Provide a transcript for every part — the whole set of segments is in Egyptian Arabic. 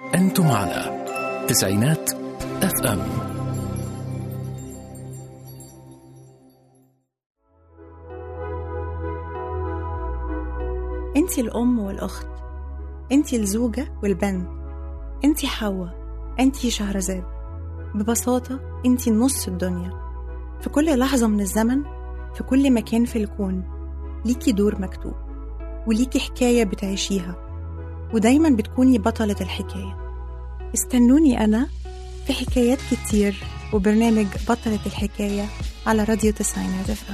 أنتم على تسعينات اف ام انت الأم والأخت انت الزوجة والبنت انت حواء انت شهرزاد ببساطة انت نص الدنيا في كل لحظة من الزمن في كل مكان في الكون ليكي دور مكتوب وليكي حكاية بتعيشيها ودايما بتكوني بطلة الحكاية استنوني أنا في حكايات كتير وبرنامج بطلة الحكاية على راديو تسعينات اف ام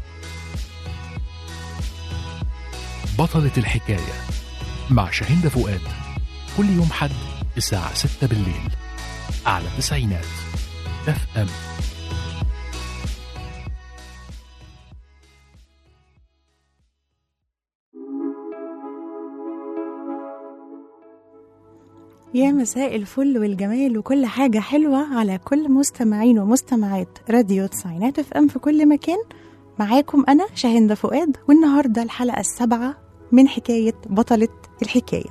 بطلة الحكاية مع شاهين فؤاد كل يوم حد الساعة 6 بالليل على تسعينات اف ام يا مساء الفل والجمال وكل حاجة حلوة على كل مستمعين ومستمعات راديو تسعينات اف ام في كل مكان معاكم أنا شاهندة فؤاد والنهاردة الحلقة السابعة من حكاية بطلة الحكاية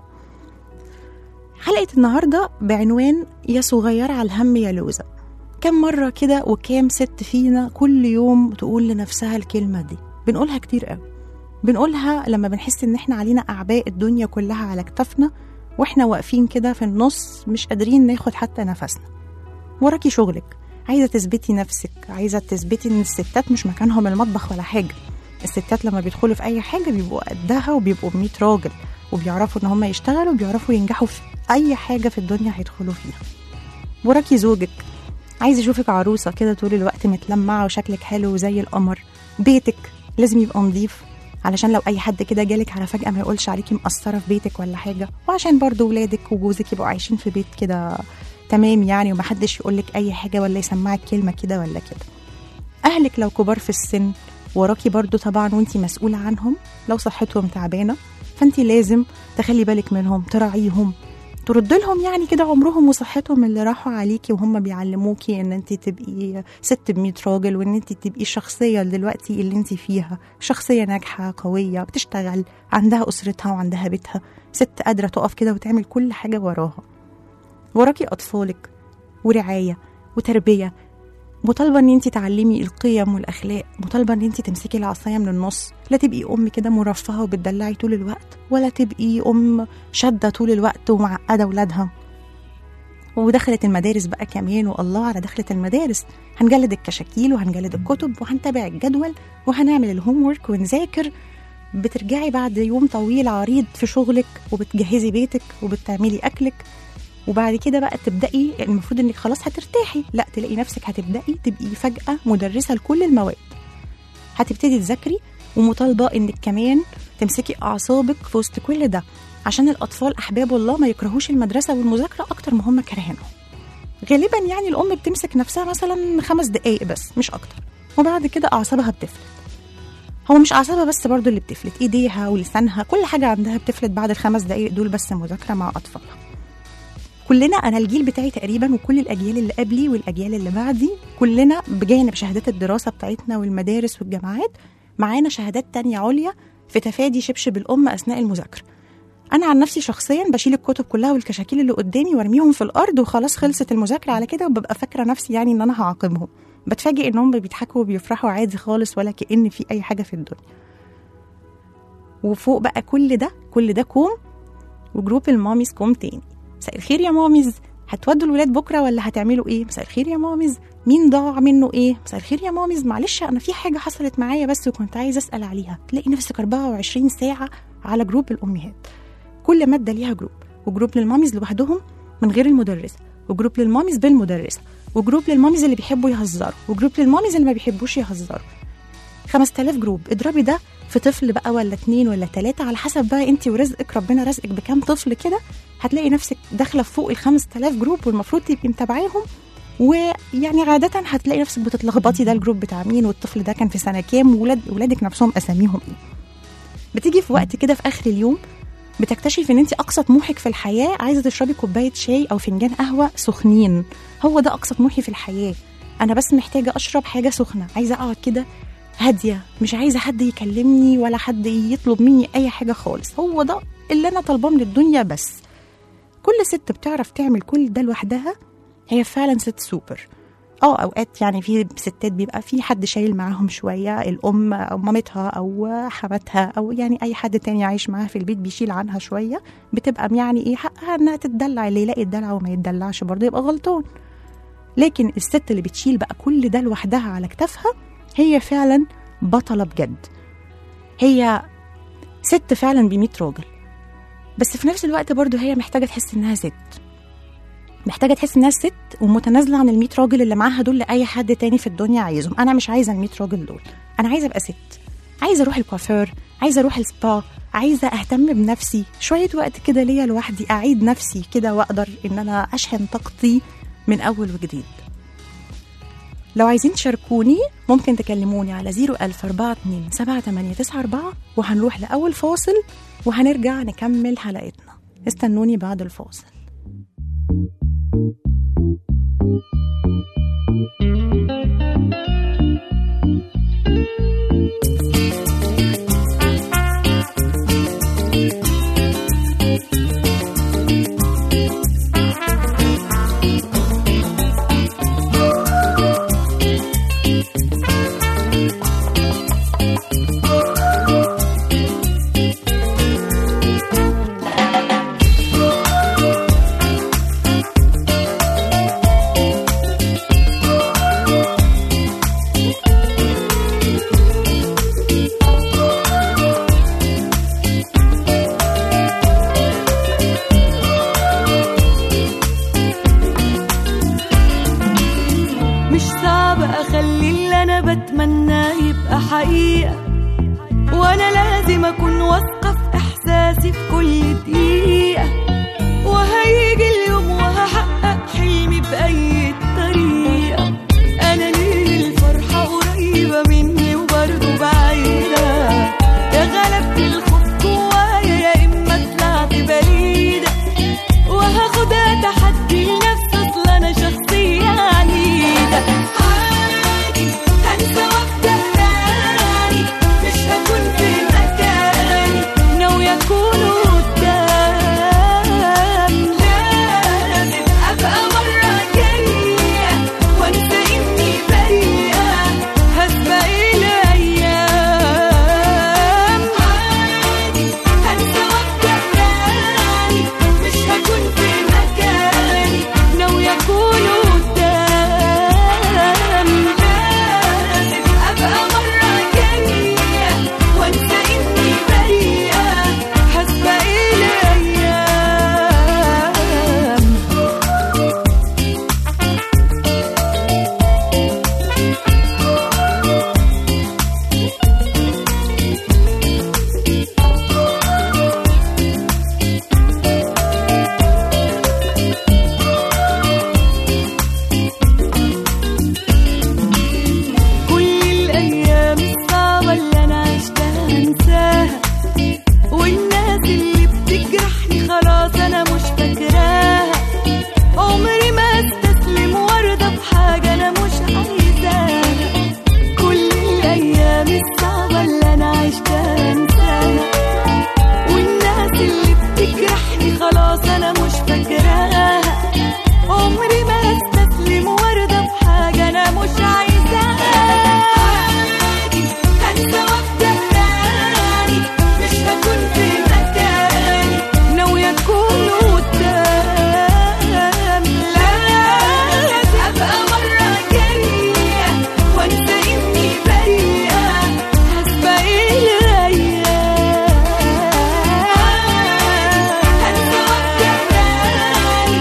حلقة النهاردة بعنوان يا صغيرة على الهم يا لوزة كم مرة كده وكام ست فينا كل يوم تقول لنفسها الكلمة دي بنقولها كتير قوي بنقولها لما بنحس ان احنا علينا اعباء الدنيا كلها على كتافنا واحنا واقفين كده في النص مش قادرين ناخد حتى نفسنا وراكي شغلك عايزه تثبتي نفسك عايزه تثبتي ان الستات مش مكانهم المطبخ ولا حاجه الستات لما بيدخلوا في اي حاجه بيبقوا قدها وبيبقوا ب 100 راجل وبيعرفوا ان هم يشتغلوا وبيعرفوا ينجحوا في اي حاجه في الدنيا هيدخلوا فيها وراكي زوجك عايز يشوفك عروسه كده طول الوقت متلمعه وشكلك حلو زي القمر بيتك لازم يبقى نظيف علشان لو اي حد كده جالك على فجاه ما يقولش عليكي مقصره في بيتك ولا حاجه وعشان برضو ولادك وجوزك يبقوا عايشين في بيت كده تمام يعني ومحدش يقولك اي حاجه ولا يسمعك كلمه كده ولا كده اهلك لو كبار في السن وراكي برضو طبعا وانتي مسؤوله عنهم لو صحتهم تعبانه فانتي لازم تخلي بالك منهم تراعيهم ترد لهم يعني كده عمرهم وصحتهم اللي راحوا عليكي وهم بيعلموكي ان انت تبقي ست ب راجل وان انت تبقي الشخصيه دلوقتي اللي انت فيها شخصيه ناجحه قويه بتشتغل عندها اسرتها وعندها بيتها ست قادره تقف كده وتعمل كل حاجه وراها وراكي اطفالك ورعايه وتربيه مطالبه ان انت تعلمي القيم والاخلاق مطالبه ان انت تمسكي العصايه من النص لا تبقي ام كده مرفهه وبتدلعي طول الوقت ولا تبقي ام شاده طول الوقت ومعقده ولادها ودخلت المدارس بقى كمان والله على دخلت المدارس هنجلد الكشاكيل وهنجلد الكتب وهنتابع الجدول وهنعمل الهوم ورك ونذاكر بترجعي بعد يوم طويل عريض في شغلك وبتجهزي بيتك وبتعملي اكلك وبعد كده بقى تبدأي المفروض انك خلاص هترتاحي لا تلاقي نفسك هتبدأي تبقي فجأة مدرسة لكل المواد هتبتدي تذاكري ومطالبة انك كمان تمسكي اعصابك في وسط كل ده عشان الاطفال احباب الله ما يكرهوش المدرسة والمذاكرة اكتر ما هم كارهينهم غالبا يعني الام بتمسك نفسها مثلا خمس دقايق بس مش اكتر وبعد كده اعصابها بتفلت هو مش اعصابها بس برضو اللي بتفلت ايديها ولسانها كل حاجة عندها بتفلت بعد الخمس دقايق دول بس مذاكرة مع اطفالها كلنا انا الجيل بتاعي تقريبا وكل الاجيال اللي قبلي والاجيال اللي بعدي كلنا بجانب شهادات الدراسه بتاعتنا والمدارس والجامعات معانا شهادات تانية عليا في تفادي شبشب الام اثناء المذاكره انا عن نفسي شخصيا بشيل الكتب كلها والكشاكيل اللي قدامي وارميهم في الارض وخلاص خلصت المذاكره على كده وببقى فاكره نفسي يعني ان انا هعاقبهم بتفاجئ انهم بيضحكوا وبيفرحوا عادي خالص ولا كأن في اي حاجه في الدنيا وفوق بقى كل ده كل ده كوم وجروب الماميز كوم تاني مساء الخير يا ماميز هتودوا الولاد بكره ولا هتعملوا ايه مساء الخير يا ماميز مين ضاع منه ايه مساء الخير يا ماميز معلش انا في حاجه حصلت معايا بس وكنت عايزه اسال عليها تلاقي نفسك 24 ساعه على جروب الامهات كل ماده ليها جروب وجروب للماميز لوحدهم من غير المدرسه وجروب للماميز بالمدرسه وجروب للماميز اللي بيحبوا يهزروا وجروب للماميز اللي ما بيحبوش يهزروا 5000 جروب اضربي ده في طفل بقى ولا اتنين ولا تلاتة على حسب بقى انت ورزقك ربنا رزقك بكام طفل كده هتلاقي نفسك داخله في فوق ال 5000 جروب والمفروض تبقي متابعاهم ويعني عادة هتلاقي نفسك بتتلخبطي ده الجروب بتاع مين والطفل ده كان في سنة كام وولاد ولادك نفسهم أساميهم إيه بتيجي في وقت كده في آخر اليوم بتكتشف ان انت اقصى طموحك في الحياه عايزه تشربي كوبايه شاي او فنجان قهوه سخنين هو ده اقصى طموحي في الحياه انا بس محتاجه اشرب حاجه سخنه عايزه اقعد كده هاديه مش عايزه حد يكلمني ولا حد يطلب مني اي حاجه خالص هو ده اللي انا طالباه من الدنيا بس كل كل ست بتعرف تعمل كل ده لوحدها هي فعلا ست سوبر اه اوقات يعني في ستات بيبقى في حد شايل معاهم شويه الام او مامتها او حماتها او يعني اي حد تاني عايش معاها في البيت بيشيل عنها شويه بتبقى يعني ايه حقها انها تتدلع اللي يلاقي الدلع وما يتدلعش برضه يبقى غلطان لكن الست اللي بتشيل بقى كل ده لوحدها على كتافها هي فعلا بطله بجد هي ست فعلا ب راجل بس في نفس الوقت برضه هي محتاجه تحس انها ست محتاجه تحس انها ست ومتنازله عن ال راجل اللي معاها دول لاي حد تاني في الدنيا عايزهم انا مش عايزه ال راجل دول انا عايزه ابقى ست عايزه اروح الكوافير عايزه اروح السبا عايزه اهتم بنفسي شويه وقت كده ليا لوحدي اعيد نفسي كده واقدر ان انا اشحن طاقتي من اول وجديد لو عايزين تشاركوني ممكن تكلموني على 01042 7894 وهنروح لأول فاصل وهنرجع نكمل حلقتنا استنوني بعد الفاصل مش صعب اخلي اللي انا بتمناه يبقى حقيقة وانا لازم اكون واثقة في احساسي في كل دقيقة وهيجي اليوم وهحقق حلمي بأي طريقة انا ليه الفرحة قريبة مني وبرضه بعيدة يا غلبت الخوف جوايا يا اما طلعت بعيدة وهاخدها تحدي لنفسي اصل انا شخصية عنيدة عادي هنسى وابدا تاني مش هكون في مكاني ناوية اكون قدام لازم ابقى مرة جاية وانسى اني بريئة هسبق الايام عادي هنسى وابدا تاني مش هكون في مكاني ناوية اكون قدام لازم ابقى مرة جاية وانسى اني بريئة هسبق الايام كل الأيام الصعبة اللي أنا عشتها هنساها والناس اللي بتجرحني خلاص أنا مش فاكراها عمري ما استسلم وارضى بحاجة أنا مش عايزاها كل الأيام الصعبة اللي أنا عشتها هنساها والناس اللي بتجرحني خلاص أنا مش فاكراها عمري ما استسلم وارضى بحاجة أنا مش عايزاها عادي هنسى وابدأ تاني مش هكون في مكاني ناوية أكون قدام لازم أبقى مرة جاية وأنسى إني بريئة هسبق الأيام هنسى وابدأ تاني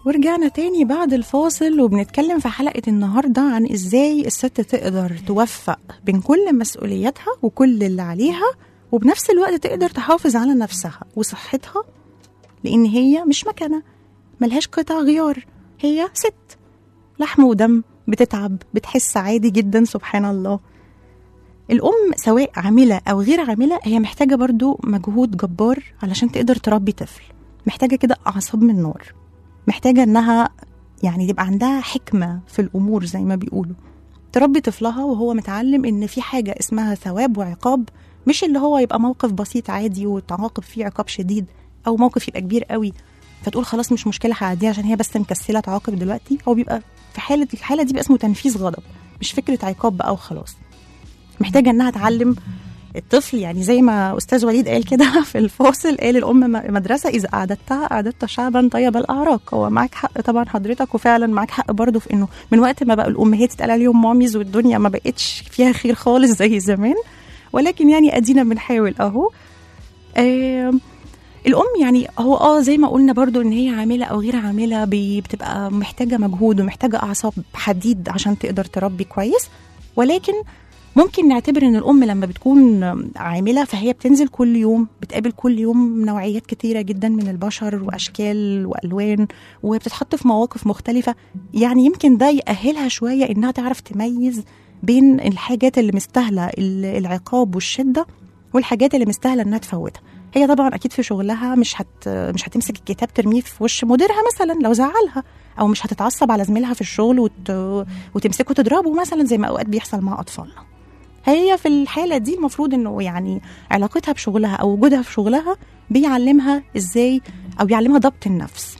ورجعنا تاني بعد الفاصل وبنتكلم في حلقة النهاردة عن ازاي الست تقدر توفق بين كل مسؤولياتها وكل اللي عليها وبنفس الوقت تقدر تحافظ على نفسها وصحتها لأن هي مش مكنة ملهاش قطع غيار هي ست لحم ودم بتتعب بتحس عادي جدا سبحان الله الأم سواء عاملة أو غير عاملة هي محتاجة برضو مجهود جبار علشان تقدر تربي طفل محتاجة كده أعصاب من نار محتاجة إنها يعني يبقى عندها حكمة في الأمور زي ما بيقولوا تربي طفلها وهو متعلم إن في حاجة اسمها ثواب وعقاب مش اللي هو يبقى موقف بسيط عادي وتعاقب فيه عقاب شديد أو موقف يبقى كبير قوي فتقول خلاص مش مشكلة هعديها عشان هي بس مكسلة تعاقب دلوقتي هو بيبقى في حالة الحالة دي بيبقى اسمه تنفيذ غضب مش فكرة عقاب بقى وخلاص محتاجة إنها تعلم الطفل يعني زي ما استاذ وليد قال كده في الفاصل قال الام م- مدرسه اذا اعددتها اعددت شعبا طيب الاعراق هو معاك حق طبعا حضرتك وفعلا معاك حق برضه في انه من وقت ما بقى الامهات اتقال عليهم ماميز والدنيا ما بقتش فيها خير خالص زي زمان ولكن يعني ادينا بنحاول اهو آم، الام يعني هو اه زي ما قلنا برضو ان هي عامله او غير عامله بي- بتبقى محتاجه مجهود ومحتاجه اعصاب حديد عشان تقدر تربي كويس ولكن ممكن نعتبر ان الام لما بتكون عامله فهي بتنزل كل يوم بتقابل كل يوم نوعيات كتيره جدا من البشر واشكال والوان وبتتحط في مواقف مختلفه يعني يمكن ده يأهلها شويه انها تعرف تميز بين الحاجات اللي مستاهله ال- العقاب والشده والحاجات اللي مستاهله انها تفوتها هي طبعا اكيد في شغلها مش هت مش هتمسك الكتاب ترميه في وش مديرها مثلا لو زعلها او مش هتتعصب على زميلها في الشغل وت... وتمسكه تضربه مثلا زي ما اوقات بيحصل مع اطفالنا هي في الحالة دي المفروض انه يعني علاقتها بشغلها او وجودها في شغلها بيعلمها ازاي او بيعلمها ضبط النفس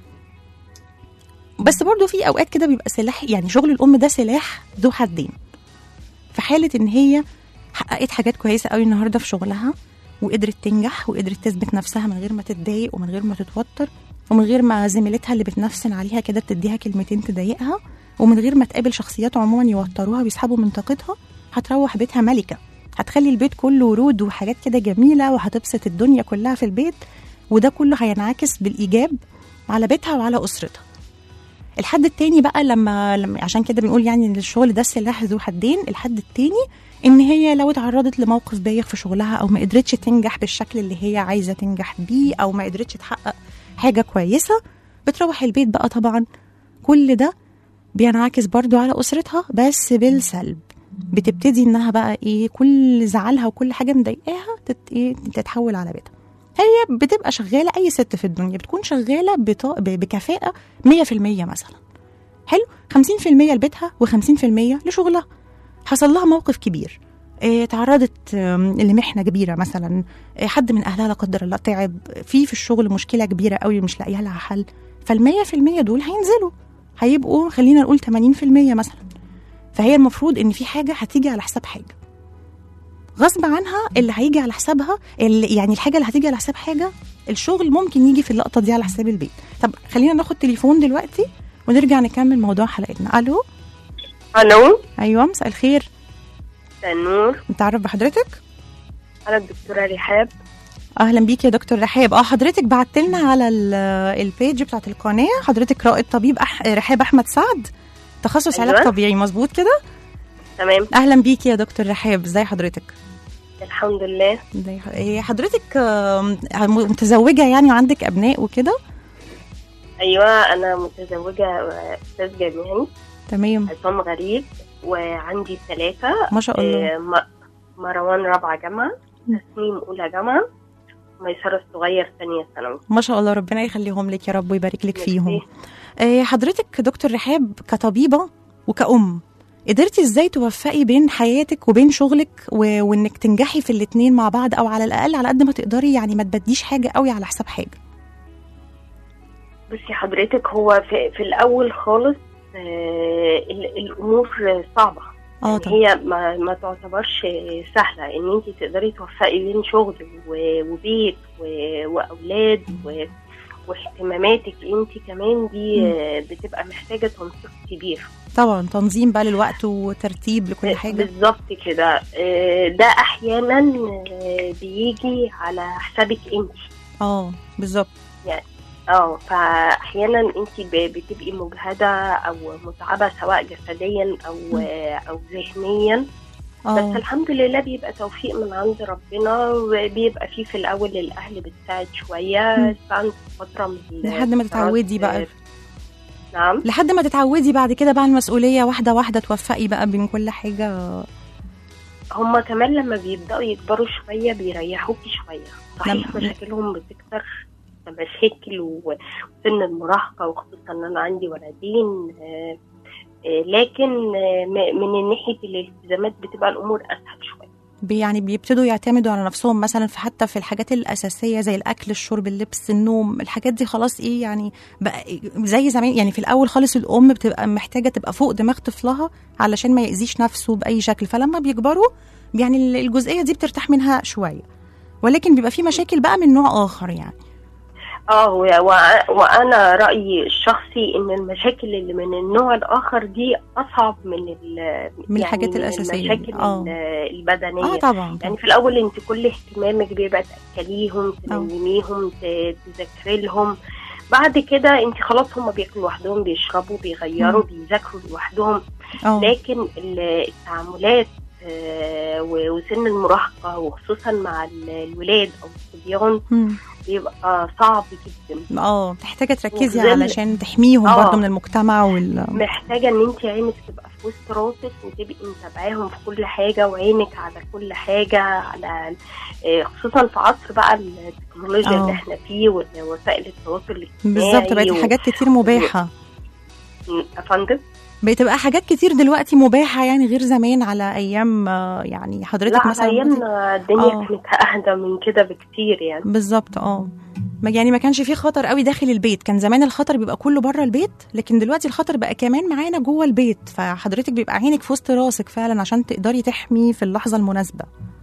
بس برضو في اوقات كده بيبقى سلاح يعني شغل الام ده سلاح ذو حدين في حالة ان هي حققت حاجات كويسة قوي النهاردة في شغلها وقدرت تنجح وقدرت تثبت نفسها من غير ما تتضايق ومن غير ما تتوتر ومن غير ما زميلتها اللي بتنفسن عليها كده تديها كلمتين تضايقها ومن غير ما تقابل شخصيات عموما يوتروها ويسحبوا من طاقتها هتروح بيتها ملكة هتخلي البيت كله ورود وحاجات كده جميلة وهتبسط الدنيا كلها في البيت وده كله هينعكس بالإيجاب على بيتها وعلى أسرتها الحد التاني بقى لما, لما عشان كده بنقول يعني ان الشغل ده سلاح ذو حدين الحد التاني ان هي لو اتعرضت لموقف بايخ في شغلها او ما قدرتش تنجح بالشكل اللي هي عايزه تنجح بيه او ما قدرتش تحقق حاجه كويسه بتروح البيت بقى طبعا كل ده بينعكس برضو على اسرتها بس بالسلب بتبتدي انها بقى ايه كل زعلها وكل حاجه مضايقاها تت... إيه تتحول على بيتها هي بتبقى شغاله اي ست في الدنيا بتكون شغاله بط... ب- بكفاءه 100% مثلا حلو 50% لبيتها و50% لشغلها حصل لها موقف كبير إيه، تعرضت آم، لمحنه كبيره مثلا إيه، حد من اهلها لا قدر الله تعب في في الشغل مشكله كبيره قوي مش لاقيه لها حل فالمية في المية دول هينزلوا هيبقوا خلينا نقول 80% مثلا فهي المفروض ان في حاجه هتيجي على حساب حاجه غصب عنها اللي هيجي على حسابها اللي يعني الحاجه اللي هتيجي على حساب حاجه الشغل ممكن يجي في اللقطه دي على حساب البيت طب خلينا ناخد تليفون دلوقتي ونرجع نكمل موضوع حلقتنا الو الو ايوه مساء الخير مساء النور نتعرف بحضرتك انا الدكتوره رحاب اهلا بيك يا دكتور رحاب اه حضرتك بعت لنا على ال- البيج بتاعت القناه حضرتك رائد طبيب أح... رحاب احمد سعد تخصص أيوة. علاج طبيعي مظبوط كده تمام اهلا بيكي يا دكتور رحاب ازي حضرتك الحمد لله ازي ح- إيه، حضرتك آم، متزوجه يعني وعندك ابناء وكده ايوه انا متزوجه استاذ جامعي تمام عصام غريب وعندي ثلاثه ما شاء الله آه، م- مروان رابعه جامعه تسنيم اولى جامعه ميسره الصغير ثانيه ثانوي ما شاء الله ربنا يخليهم لك يا رب ويبارك لك فيهم ميرسي. آه، حضرتك دكتور رحاب كطبيبه وكأم قدرتي ازاي توفقي بين حياتك وبين شغلك و... وانك تنجحي في الاتنين مع بعض او على الاقل على قد ما تقدري يعني ما تبديش حاجه قوي على حساب حاجه بصي حضرتك هو في, في الاول خالص آه، ال- الامور صعبه اه يعني طبعا هي ما, ما تعتبرش سهله ان انت تقدري توفقي بين شغل و- وبيت و- واولاد و- واهتماماتك انت كمان دي مم. آه، بتبقى محتاجه تنسيق كبير طبعا تنظيم بقى للوقت وترتيب لكل حاجه بالظبط كده آه، ده احيانا آه، بيجي على حسابك انت اه بالظبط اه فاحيانا انت ب- بتبقي مجهده او متعبه سواء جسديا او او ذهنيا بس اه الحمد لله بيبقى توفيق من عند ربنا وبيبقى فيه في الاول الاهل بتساعد شويه مم. بعد فتره من لحد ما تتعودي بقى. الفترات- نعم لحد ما تتعودي بعد كده بقى المسؤوليه واحده واحده توفقي بقى بين كل حاجه هما كمان لما بيبداوا يكبروا شويه بيريحوكي شويه صحيح لما- مشاكلهم بتكتر مشاكل و- وسن المراهقه وخصوصا ان انا عندي ولدين آه، آه، لكن آه، م- من ناحيه الالتزامات بتبقى الامور اسهل شويه بي- يعني بيبتدوا يعتمدوا على نفسهم مثلا في حتى في الحاجات الاساسيه زي الاكل الشرب اللبس النوم الحاجات دي خلاص ايه يعني بقى زي زمان يعني في الاول خالص الام بتبقى محتاجه تبقى فوق دماغ طفلها علشان ما يأذيش نفسه باي شكل فلما بيكبروا يعني الجزئيه دي بترتاح منها شويه ولكن بيبقى في مشاكل بقى من نوع اخر يعني اه و- وع- وانا رايي الشخصي ان المشاكل اللي من النوع الاخر دي اصعب من ال- من يعني الحاجات الأساسية. المشاكل آه. ال- البدنيه اه طبعا يعني في الاول انت كل اهتمامك بيبقى تاكليهم تنيميهم ت- تذاكري لهم بعد كده انت خلاص هم بياكلوا لوحدهم بيشربوا بيغيروا بيذاكروا لوحدهم اه لكن ال- التعاملات آه، و- وسن المراهقه وخصوصا مع ال- الولاد او الصبيان مم. بيبقى صعب جدا اه محتاجه تركزي وفي ظل- علشان تحميهم آه. برضو من المجتمع وال محتاجه ان انت عينك تبقى في وسط راسك وتبقي متابعاهم في كل حاجه وعينك على كل حاجه على آه، خصوصا في عصر بقى التكنولوجيا آه. اللي احنا فيه ووسائل التواصل الاجتماعي بالظبط بقت و- حاجات كتير مباحه يا فندم بتبقى حاجات كتير دلوقتي مباحة يعني غير زمان على أيام آه، يعني حضرتك لا مثلا على كنت- ايامنا الدنيا آه. كانت اهدى من كده بكتير يعني بالظبط اه ما- يعني ما كانش فيه خطر قوي داخل البيت كان زمان الخطر بيبقى كله بره البيت لكن دلوقتي الخطر بقى كمان معانا جوه البيت فحضرتك بيبقى عينك في وسط راسك فعلا عشان تقدري تحمي في اللحظة المناسبة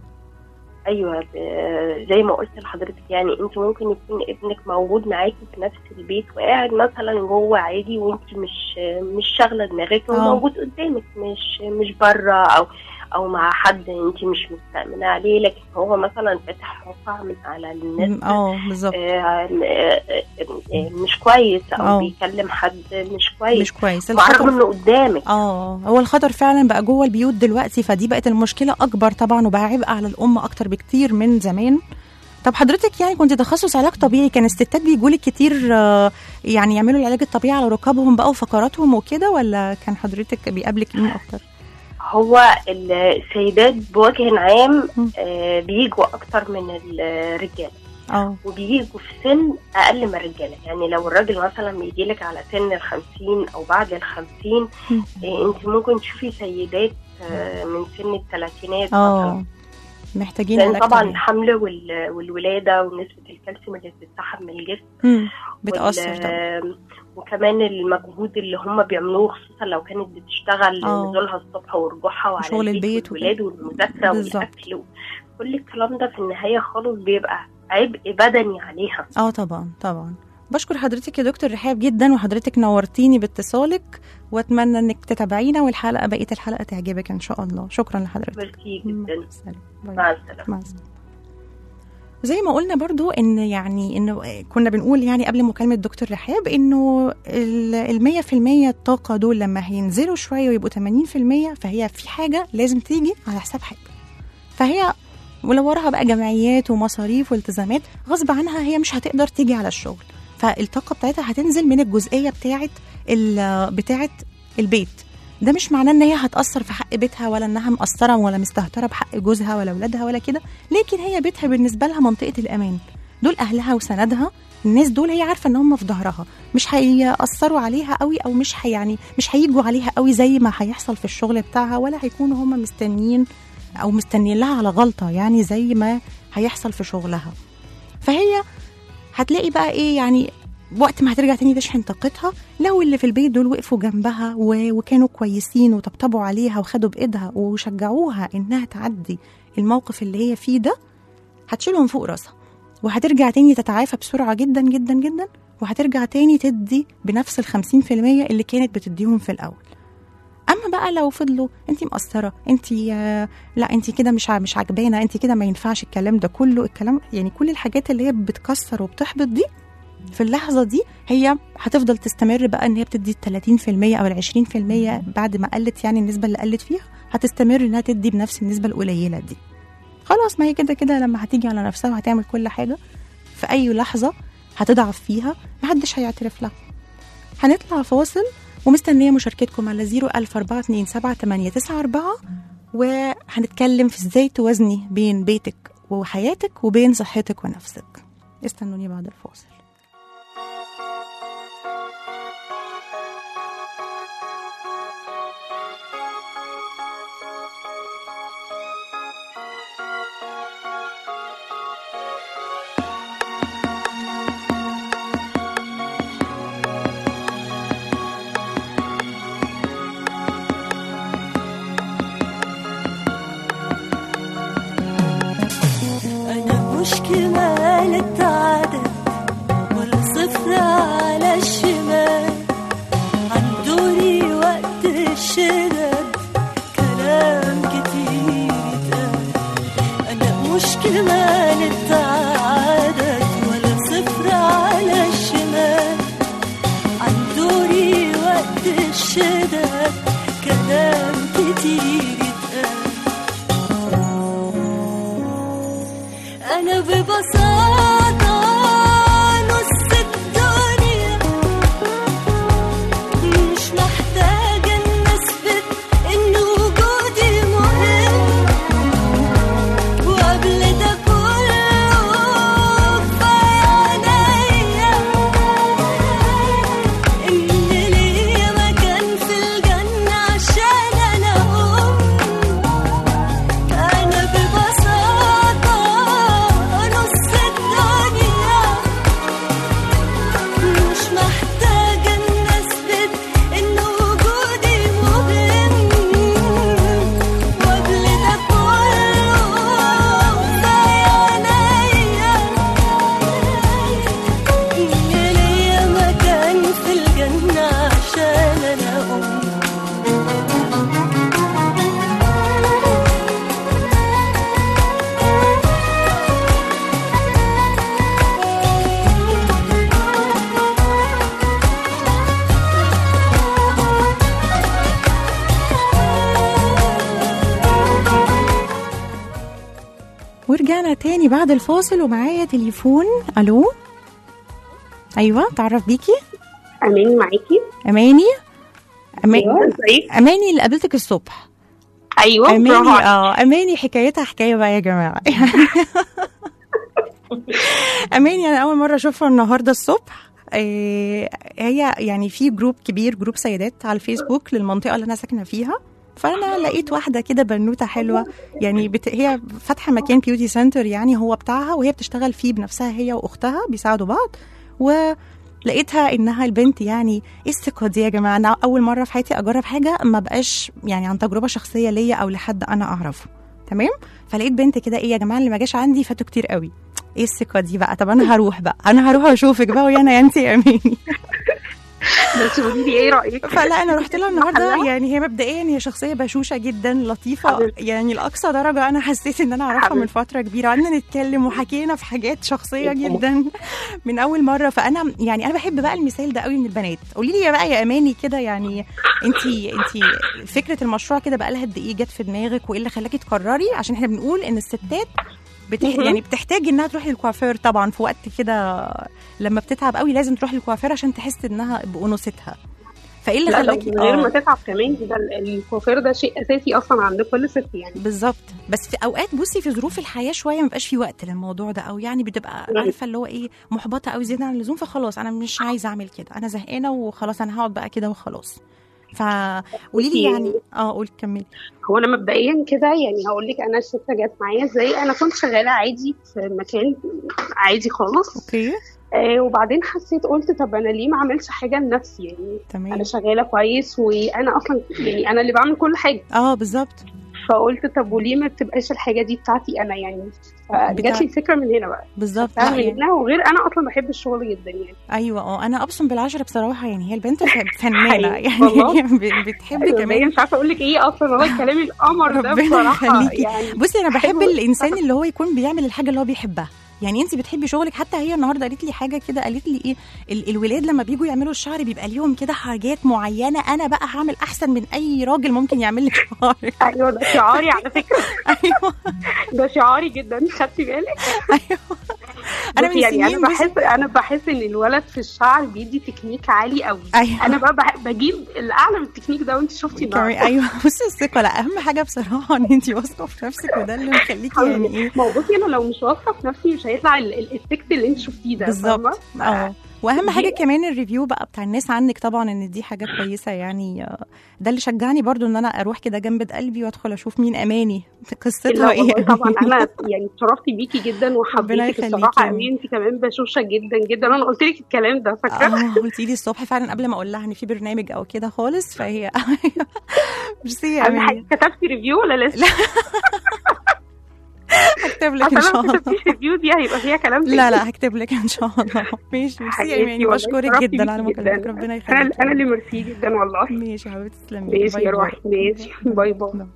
ايوه آه، زي ما قلت لحضرتك يعني انت ممكن يكون ابنك موجود معاكي في نفس البيت وقاعد مثلا جوه عادي وانت مش مش شاغله دماغك هو آه. موجود قدامك مش مش بره او او مع حد انت مش مستأمنة عليه لكن هو مثلا فاتح موقع من على النت م- اه بالظبط آه، آه، آه، مش كويس او آه. بيكلم حد مش كويس مش كويس مع رغم الخطر انه قدامك اه هو الخطر فعلا بقى جوه البيوت دلوقتي فدي بقت المشكله اكبر طبعا وبقى عبء على الام اكتر بكتير من زمان طب حضرتك يعني كنت تخصص علاج طبيعي كان الستات بيجولك كتير آه، يعني يعملوا العلاج الطبيعي على ركابهم بقى وفقراتهم وكده ولا كان حضرتك بيقابلك مين اكتر؟ هو السيدات بوجه عام م. آه، بيجوا اكتر من الرجال اه وبيجوا في سن اقل من الرجاله يعني لو الراجل مثلا بيجي لك على سن الخمسين او بعد الخمسين م. آه، انت ممكن تشوفي سيدات آه، من سن الثلاثينات اه محتاجين لان علاج طبعا طبيعي. الحمل وال- والولاده ونسبه الكالسيوم اللي بتتسحب من الجسم مم. بتاثر وال- طبعا وكمان المجهود اللي هم بيعملوه خصوصا لو كانت بتشتغل آه. نزولها الصبح ورجوعها وعلى وشغل البيت والولاد والمذاكره بالظبط. والاكل كل الكلام ده في النهايه خالص بيبقى عبء بدني عليها اه طبعا طبعا بشكر حضرتك يا دكتور رحاب جدا وحضرتك نورتيني باتصالك واتمنى انك تتابعينا والحلقه بقيه الحلقه تعجبك ان شاء الله شكرا لحضرتك ميرسي مع جدا السلامة. باي. مع السلامه مع السلامة. زي ما قلنا برضو ان يعني انه كنا بنقول يعني قبل مكالمه دكتور رحاب انه ال 100% الطاقه دول لما هينزلوا شويه ويبقوا 80% فهي في حاجه لازم تيجي على حساب حاجه فهي ولو وراها بقى جمعيات ومصاريف والتزامات غصب عنها هي مش هتقدر تيجي على الشغل فالطاقه بتاعتها هتنزل من الجزئيه بتاعه ال- بتاعه البيت ده مش معناه ان هي هتاثر في حق بيتها ولا انها مقصره ولا مستهتره بحق جوزها ولا اولادها ولا كده لكن هي بيتها بالنسبه لها منطقه الامان دول اهلها وسندها الناس دول هي عارفه ان هم في ظهرها مش هيأثروا عليها قوي او مش هي يعني مش هيجوا عليها قوي زي ما هيحصل في الشغل بتاعها ولا هيكونوا هم مستنيين او مستنيين لها على غلطه يعني زي ما هيحصل في شغلها فهي هتلاقي بقى ايه يعني وقت ما هترجع تاني تشحن طاقتها لو اللي في البيت دول وقفوا جنبها و- وكانوا كويسين وطبطبوا عليها وخدوا بايدها وشجعوها انها تعدي الموقف اللي هي فيه ده هتشيلهم فوق راسها وهترجع تاني تتعافى بسرعة جدا جدا جدا وهترجع تاني تدي بنفس الخمسين في المية اللي كانت بتديهم في الأول اما بقى لو فضلوا انت مقصره انت لا انت كده مش ع- مش عجبانه انت كده ما ينفعش الكلام ده كله الكلام يعني كل الحاجات اللي هي بتكسر وبتحبط دي في اللحظه دي هي هتفضل تستمر بقى ان هي بتدي ال 30% او ال 20% بعد ما قلت يعني النسبه اللي قلت فيها هتستمر انها تدي بنفس النسبه القليله دي خلاص ما هي كده كده لما هتيجي على نفسها وهتعمل كل حاجه في اي لحظه هتضعف فيها محدش هيعترف لها هنطلع فاصل ومستنيه مشاركتكم على 004278994 وهنتكلم في ازاي توازني بين بيتك وحياتك وبين صحتك ونفسك استنوني بعد الفاصل أنا مش كمال التعدد ولا صفر على الشمال عندوري وقت الشدد كلام كتير اتقال أنا مش كمال التعدد ولا صفر على الشمال عندوري وقت الشدد كلام كتير اتقال أنا ببساطة نص الدنيا مش محتاجة إن أثبت إن وجودي مهم وقبل ده كله كفاية عليا إن ليا مكان في الجنة عشان أنا أم أنا ببساطة نص الدنيا مش محتاجة إن أثبت إن وجودي مهم وقبل ده كله كفاية عليا إن ليا مكان في الجنة عشان أنا أم ورجعنا تاني بعد الفاصل ومعايا تليفون الو ايوه تعرف بيكي اماني معاكي اماني أما... ايوه ازيك اماني اللي قابلتك الصبح ايوه برافو اماني عليك. اه اماني حكايتها حكايه بقى يا جماعه اماني انا اول مره اشوفها النهارده الصبح إيه هي يعني في جروب كبير جروب سيدات على الفيسبوك للمنطقه اللي انا ساكنه فيها فانا لقيت واحده كده بنوته حلوه يعني بت... هي فاتحه مكان بيوتي سنتر يعني هو بتاعها وهي بتشتغل فيه بنفسها هي واختها بيساعدوا بعض ولقيتها انها البنت يعني ايه الثقه دي يا جماعه انا اول مره في حياتي اجرب حاجه ما بقاش يعني عن تجربه شخصيه ليا او لحد انا اعرفه تمام فلقيت بنت كده ايه يا جماعه اللي ما جاش عندي فاتوا كتير قوي ايه الثقه دي بقى طب انا هروح بقى انا هروح اشوفك بقى ويا انا يا انت يا اماني بس قولي لي ايه رايك فلا انا رحت لها النهارده محلها؟ يعني هي مبدئيا هي شخصيه بشوشه جدا لطيفه حبيبتي. يعني لاقصى درجه انا حسيت ان انا اعرفها من حبيبتي. فتره كبيره قعدنا نتكلم وحكينا في حاجات شخصيه يا ماما. جدا من اول مره فانا يعني انا بحب بقى المثال ده قوي من البنات قولي لي يا بقى يا اماني كده يعني انت انت فكره المشروع كده بقى لها قد ايه جت في دماغك وايه اللي خلاكي تقرري عشان احنا بنقول ان الستات بتح... مهم. يعني بتحتاج انها تروح للكوافير طبعا في وقت كده لما بتتعب قوي لازم تروح للكوافير عشان تحس انها بانوثتها فايه اللي لا لو خلاكي من غير آه. ما تتعب كمان ده ال- الكوافير ده شيء اساسي اصلا عند كل ست يعني بالظبط بس في اوقات بصي في ظروف الحياه شويه ما بيبقاش في وقت للموضوع ده او يعني بتبقى نعم. عارفه اللي هو ايه محبطه قوي زياده عن اللزوم فخلاص انا مش عايزه اعمل كده انا زهقانه وخلاص انا هقعد بقى كده وخلاص فقولي لي بصي، يعني اه قولي كملي هو انا مبدئيا كده يعني هقول لك انا الفكره جت معايا ازاي انا كنت شغاله عادي في مكان عادي خالص اوكي آه وبعدين حسيت قلت طب انا ليه ما اعملش حاجه لنفسي يعني تمام انا شغاله كويس وانا اصلا يعني انا اللي بعمل كل حاجه اه بالظبط فقلت طب وليه ما بتبقاش الحاجه دي بتاعتي انا يعني فجات بتاع- لي الفكره من هنا بقى بالظبط فعلا لا من يعني هنا وغير انا اصلا بحب الشغل جدا يعني ايوه اه انا ابصم بالعشره بصراحه يعني هي البنت ف- فنانه حقيقي، يعني والله. هي ب- بتحب أيوة، كمان مش عارفه اقول لك ايه اصلا والله الكلام القمر ده ربنا بصراحه يخليكي. يعني بصي انا بحب حلو. الانسان اللي هو يكون بيعمل الحاجه اللي هو بيحبها يعني انت بتحبي شغلك حتى هي النهارده قالت لي حاجه كده قالت لي ايه ال- الولاد لما بيجوا يعملوا الشعر بيبقى ليهم كده حاجات معينه انا بقى هعمل احسن من اي راجل ممكن يعمل لك شعرك ايوه ده شعاري على فكره ايوه ده شعاري جدا خدتي بالك ايوه انا بصي من يعني انا سنين بس- بحس انا بحس ان الولد في الشعر بيدي تكنيك عالي قوي ايوه انا بقى بح- بجيب الاعلى من التكنيك ده وانت شفتي كمان النهارده ايوه بصي الثقه لا اهم حاجه بصراحه ان انت واثقه في نفسك وده اللي مخليكي يعني ايه ما هو بصي انا لو مش واثقه في نفسي مش هيطلع ال- ال- التكت اللي انت شفتيه ده بالظبط فاهمة؟ اه واهم دي- حاجه كمان الريفيو بقى بتاع الناس عنك طبعا ان دي حاجه كويسه يعني آه، ده اللي شجعني برضو ان انا اروح كده جنب قلبي وادخل اشوف مين اماني في قصتها لا ايه والله طبعا انا يعني اتشرفت بيكي جدا ربنا وحبيتك يخليكي الصراحه يا قوي انت كمان بشوشه جدا جدا انا قلت لك الكلام ده فاكره اه قلتي لي الصبح فعلا قبل ما اقول لها ان في برنامج او كده خالص فهي ميرسي يا اهم حاجه اماني كتبتي ريفيو ولا لسه؟ هكتب لك عشان ان شاء لو ما الله كتبتيش ريفيو دي هيبقى فيها كلام تاني. لا لا هكتب لك ان شاء الله ماشي ميرسي يا حبيبتي اماني والله بشكرك اتشرفت جدا على بيكي مكالمتك جداً. ربنا انا يخليك انا اللي ميرسي جدا والله ماشي يا حبيبتي تسلمي ماشي باي يا باي. روحي ماشي باي باي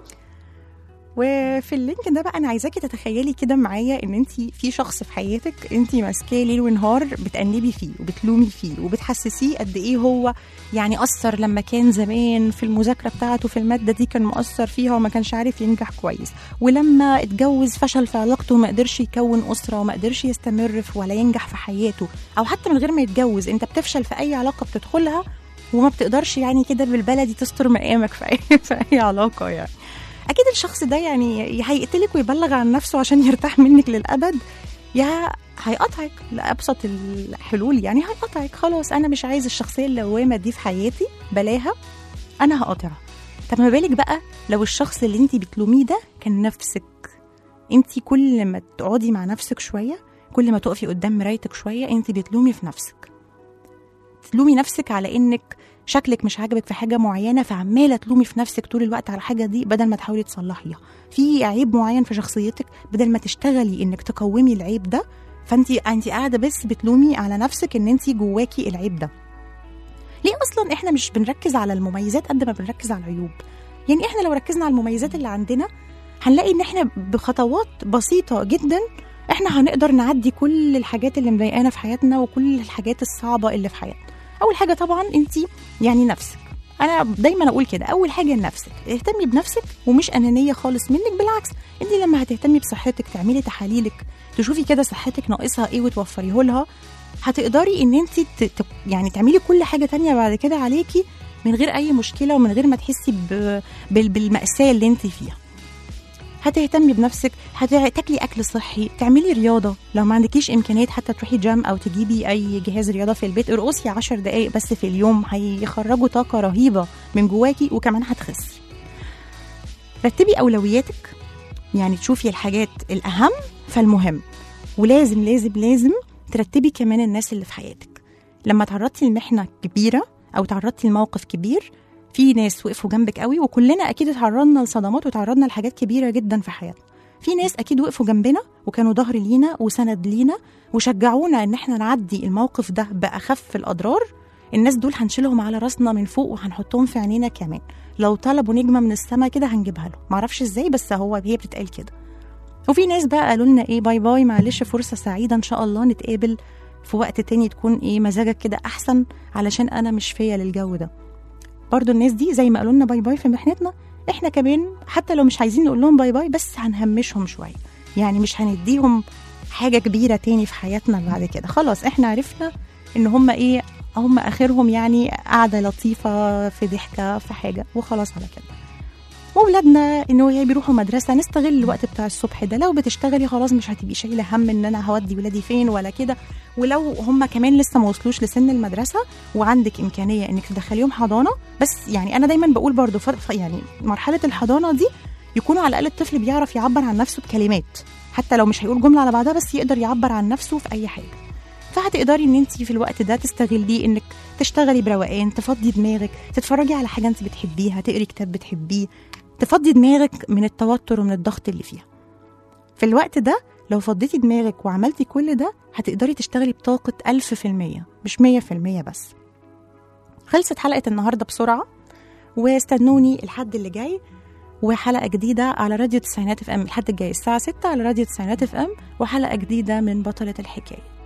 وفي اللينك ده بقى انا عايزاكي تتخيلي كده معايا ان انت في شخص في حياتك انت ماسكاه ليل ونهار بتأنبي فيه وبتلومي فيه وبتحسسيه قد ايه هو يعني اثر لما كان زمان في المذاكره بتاعته في الماده دي كان مؤثر فيها وما كانش عارف ينجح كويس ولما اتجوز فشل في علاقته وما قدرش يكون اسره وما قدرش يستمر في ولا ينجح في حياته او حتى من غير ما يتجوز انت بتفشل في اي علاقه بتدخلها وما بتقدرش يعني كده بالبلدي تستر مقامك في اي في اي علاقه يعني اكيد الشخص ده يعني يا هيقتلك ويبلغ عن نفسه عشان يرتاح منك للابد يا هيقطعك لابسط الحلول يعني هيقطعك خلاص انا مش عايز الشخصيه اللوامه دي في حياتي بلاها انا هقاطعها طب ما بالك بقى لو الشخص اللي انت بتلوميه ده كان نفسك انت كل ما تقعدي مع نفسك شويه كل ما تقفي قدام مرايتك شويه انت بتلومي في نفسك تلومي نفسك على انك شكلك مش عاجبك في حاجه معينه فعماله تلومي في نفسك طول الوقت على الحاجه دي بدل ما تحاولي تصلحيها في عيب معين في شخصيتك بدل ما تشتغلي انك تقومي العيب ده فانت انت قاعده بس بتلومي على نفسك ان انت جواكي العيب ده ليه اصلا احنا مش بنركز على المميزات قد ما بنركز على العيوب يعني احنا لو ركزنا على المميزات اللي عندنا هنلاقي ان احنا بخطوات بسيطه جدا احنا هنقدر نعدي كل الحاجات اللي مضايقانا في حياتنا وكل الحاجات الصعبه اللي في حياتنا اول حاجه طبعا انت يعني نفسك انا دايما اقول كده اول حاجه لنفسك اهتمي بنفسك ومش انانيه خالص منك بالعكس انت لما هتهتمي بصحتك تعملي تحاليلك تشوفي كده صحتك ناقصها ايه وتوفريه لها هتقدري ان انت ت... ت... يعني تعملي كل حاجه تانية بعد كده عليكي من غير اي مشكله ومن غير ما تحسي ب... بال... بالماساه اللي انت فيها هتهتمي بنفسك هتاكلي اكل صحي تعملي رياضه لو ما عندكيش امكانيات حتى تروحي جيم او تجيبي اي جهاز رياضه في البيت ارقصي 10 دقائق بس في اليوم هيخرجوا طاقه رهيبه من جواكي وكمان هتخسي رتبي اولوياتك يعني تشوفي الحاجات الاهم فالمهم ولازم لازم لازم ترتبي كمان الناس اللي في حياتك لما تعرضتي لمحنه كبيره او تعرضتي لموقف كبير في ناس وقفوا جنبك قوي وكلنا اكيد اتعرضنا لصدمات وتعرضنا لحاجات كبيره جدا في حياتنا في ناس اكيد وقفوا جنبنا وكانوا ظهر لينا وسند لينا وشجعونا ان احنا نعدي الموقف ده باخف الاضرار الناس دول هنشيلهم على راسنا من فوق وهنحطهم في عينينا كمان لو طلبوا نجمه من السماء كده هنجيبها له معرفش ازاي بس هو هي بتتقال كده وفي ناس بقى قالوا لنا ايه باي باي معلش فرصه سعيده ان شاء الله نتقابل في وقت تاني تكون ايه مزاجك كده احسن علشان انا مش فيا للجو ده برضو الناس دي زي ما قالوا لنا باي باي في محنتنا احنا كمان حتى لو مش عايزين نقول لهم باي باي بس هنهمشهم شويه يعني مش هنديهم حاجه كبيره تاني في حياتنا بعد كده خلاص احنا عرفنا ان هم ايه هم اخرهم يعني قعده لطيفه في ضحكه في حاجه وخلاص على كده واولادنا انه يعني بيروحوا مدرسه نستغل الوقت بتاع الصبح ده لو بتشتغلي خلاص مش هتبقي شايله هم ان انا هودي ولادي فين ولا كده ولو هم كمان لسه ما وصلوش لسن المدرسه وعندك امكانيه انك تدخليهم حضانه بس يعني انا دايما بقول برضو ف- يعني مرحله الحضانه دي يكونوا على الاقل الطفل بيعرف يعبر عن نفسه بكلمات حتى لو مش هيقول جمله على بعضها بس يقدر يعبر عن نفسه في اي حاجه فهتقدري ان انت في الوقت ده تستغليه انك تشتغلي بروقان تفضي دماغك تتفرجي على حاجه انت بتحبيها تقري كتاب بتحبيه تفضي دماغك من التوتر ومن الضغط اللي فيها في الوقت ده لو فضيتي دماغك وعملتي كل ده هتقدري تشتغلي بطاقة ألف في المية مش مية في المية بس خلصت حلقة النهاردة بسرعة واستنوني الحد اللي جاي وحلقة جديدة على راديو تسعينات اف ام الحد الجاي الساعة 6 على راديو تسعينات اف ام وحلقة جديدة من بطلة الحكاية